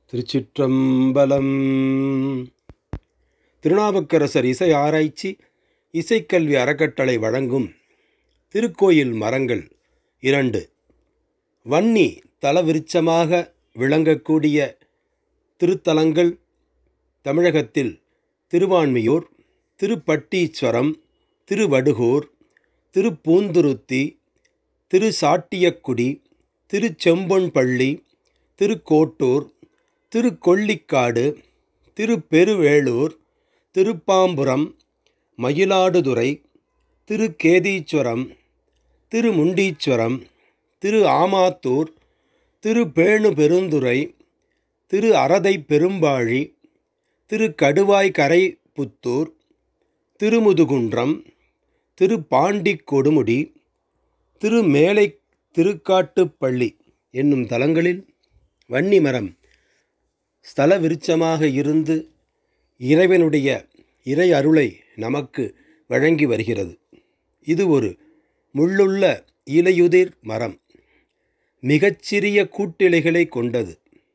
திருச்சிற்றம்பலம் திருநாவுக்கரசர் இசை ஆராய்ச்சி இசைக்கல்வி அறக்கட்டளை வழங்கும் திருக்கோயில் மரங்கள் இரண்டு வன்னி தலவிருட்சமாக விளங்கக்கூடிய திருத்தலங்கள் தமிழகத்தில் திருவான்மியூர் திருப்பட்டீஸ்வரம் திருவடுகூர் திருப்பூந்துருத்தி திருசாட்டியக்குடி திருச்செம்பொன்பள்ளி திருக்கோட்டூர் திருக்கொள்ளிக்காடு திருப்பெருவேளூர் திருப்பாம்புரம் மயிலாடுதுறை திருக்கேதீஸ்வரம் திருமுண்டீஸ்வரம் திரு ஆமாத்தூர் திரு பேணுபெருந்துறை திரு அரதை பெரும்பாழி திரு கடுவாய்கரை புத்தூர் திருமுதுகுன்றம் திரு பாண்டி கொடுமுடி திரு மேலை திருக்காட்டுப்பள்ளி என்னும் தலங்களில் வன்னிமரம் ஸ்தல விருட்சமாக இருந்து இறைவனுடைய இறை அருளை நமக்கு வழங்கி வருகிறது இது ஒரு முள்ளுள்ள இலையுதிர் மரம் மிகச்சிறிய கூட்டிலைகளை கொண்டது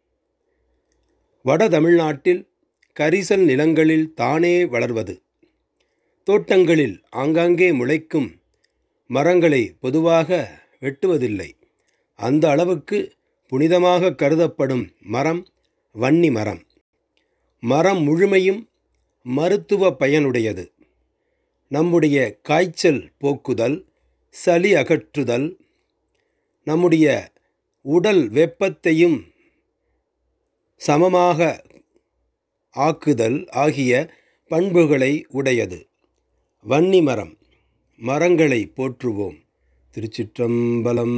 வட தமிழ்நாட்டில் கரிசல் நிலங்களில் தானே வளர்வது தோட்டங்களில் ஆங்காங்கே முளைக்கும் மரங்களை பொதுவாக வெட்டுவதில்லை அந்த அளவுக்கு புனிதமாக கருதப்படும் மரம் வன்னி மரம் மரம் முழுமையும் மருத்துவ பயனுடையது நம்முடைய காய்ச்சல் போக்குதல் சளி அகற்றுதல் நம்முடைய உடல் வெப்பத்தையும் சமமாக ஆக்குதல் ஆகிய பண்புகளை உடையது வன்னி மரம் மரங்களை போற்றுவோம் திருச்சிற்றம்பலம்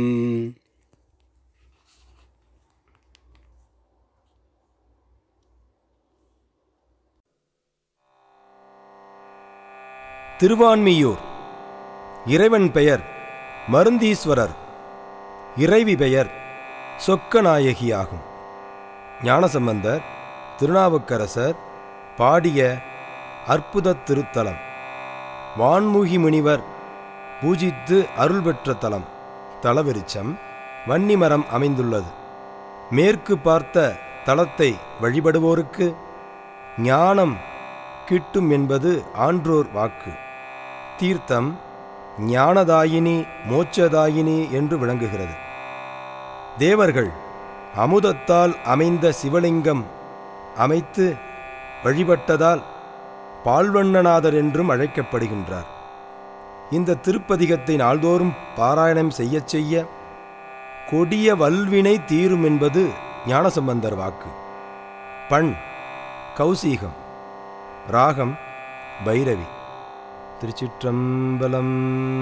திருவான்மியூர் இறைவன் பெயர் மருந்தீஸ்வரர் இறைவி பெயர் சொக்கநாயகியாகும் ஞானசம்பந்தர் திருநாவுக்கரசர் பாடிய அற்புத திருத்தலம் வான்முகி முனிவர் பூஜித்து அருள் பெற்ற தலம் தலவிருச்சம் வன்னிமரம் அமைந்துள்ளது மேற்கு பார்த்த தலத்தை வழிபடுவோருக்கு ஞானம் கிட்டும் என்பது ஆன்றோர் வாக்கு தீர்த்தம் ஞானதாயினி மோட்சதாயினி என்று விளங்குகிறது தேவர்கள் அமுதத்தால் அமைந்த சிவலிங்கம் அமைத்து வழிபட்டதால் பால்வண்ணநாதர் என்றும் அழைக்கப்படுகின்றார் இந்த திருப்பதிகத்தை நாள்தோறும் பாராயணம் செய்யச் செய்ய கொடிய வல்வினை தீரும் என்பது ஞானசம்பந்தர் வாக்கு பண் கௌசீகம் ராகம் பைரவி திருச்சிற்றம்பலம்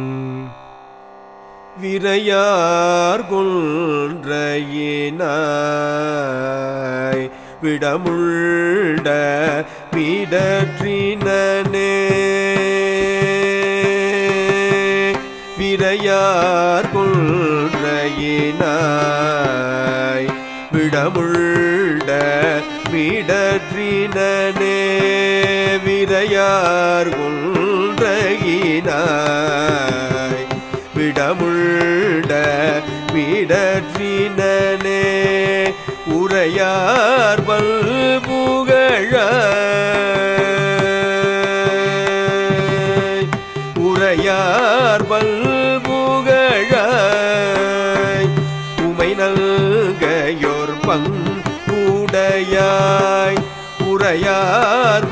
விரையார் கொன்றையினாய் விடமுண்ட விடற்றினனே விரையார் கொன்றையினாய் விடமுண்ட விடற்றினனே விரையார் கொன்றையினாய் விடமுண்ட விடற்றினனே உரையார் பல்புகழ உரையார் பல்புகழ உமை நல்கையோர் பங்குடையாய் உரையார்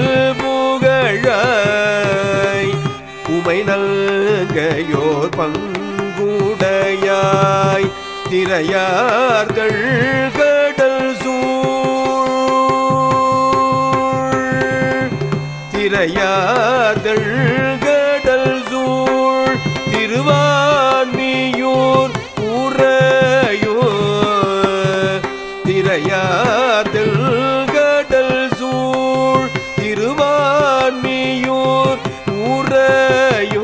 பல்புகழாய் உமை நல்கையோர் பங்குடையாய் திரையார்கள் கடல் சூழ் திரையார்கள் கடல் சூழ் திருவான்மியூர் உறையோ திரையார்கள் கடல் சூழ் திருவான்மியூர் உறையோ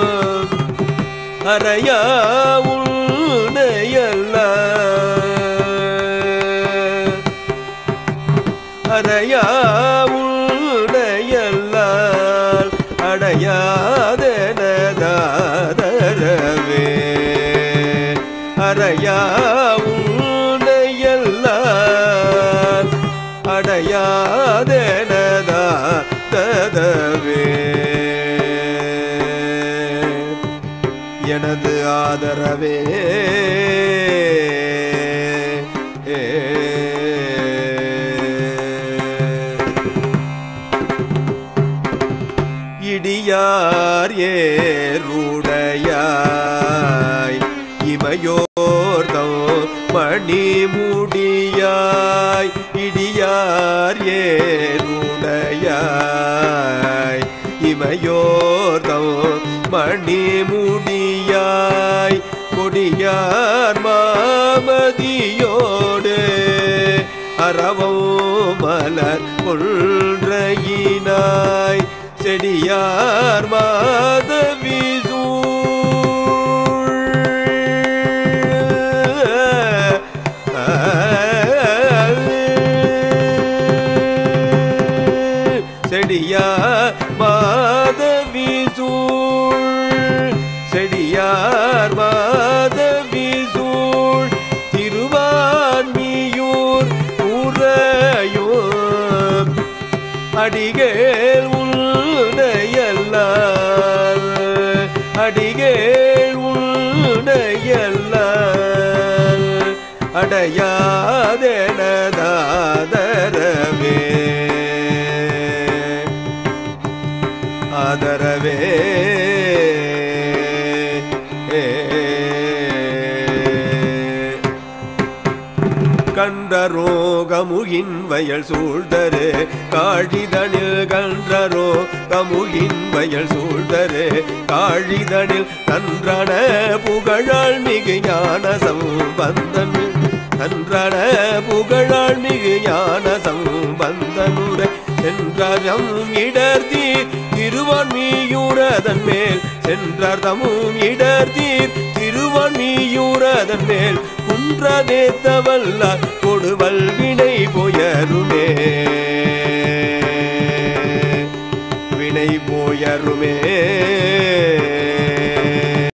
அறையா உன்னையல்ல அறையா உன்னையல்லால் அடையாதனதாதரவே அறையா உன்னையல்லால் அடையாதெனதா ததவே எனது ஆதரவே இடியார் ஏருடையாய் இமையோர்தம் மணி முடியாய் இடியார் ஏருடையாய் இமையோர்தம் மணி முடியாய் கொடியார் மாமதியோடு அறவம் மலர் கொன்றையினாய் செடியார் மாதவி செடியார் மாதவி சூழ் செடியார் மாதவி சூழ் திருவான்மியூர் உறையும் அடிகேள் உன்னையல்லார் அடிகேள் உன்னையல்லார் அடையாதெனதாதரவே ஆதரவே கன்றரோகமுகின் வயல் சூழ்தரு காழிதனில் கன்றரோ கமுகின் வயல் சூழ்தரு காழிதனில் கன்றன புகழால் மிகு ஞான சம்பந்தன் கன்றன புகழால் மிகு ஞான சம்பந்தனுரை சென்றதம் இடர்தீர் திருவான்மியூரதன் மேல் சென்றதமும் இடர்தீர் திருவான்மியூரதன் மேல் குன்றதேத்தவல்ல கொடுவல் வினை போயருமே வினை போயருமே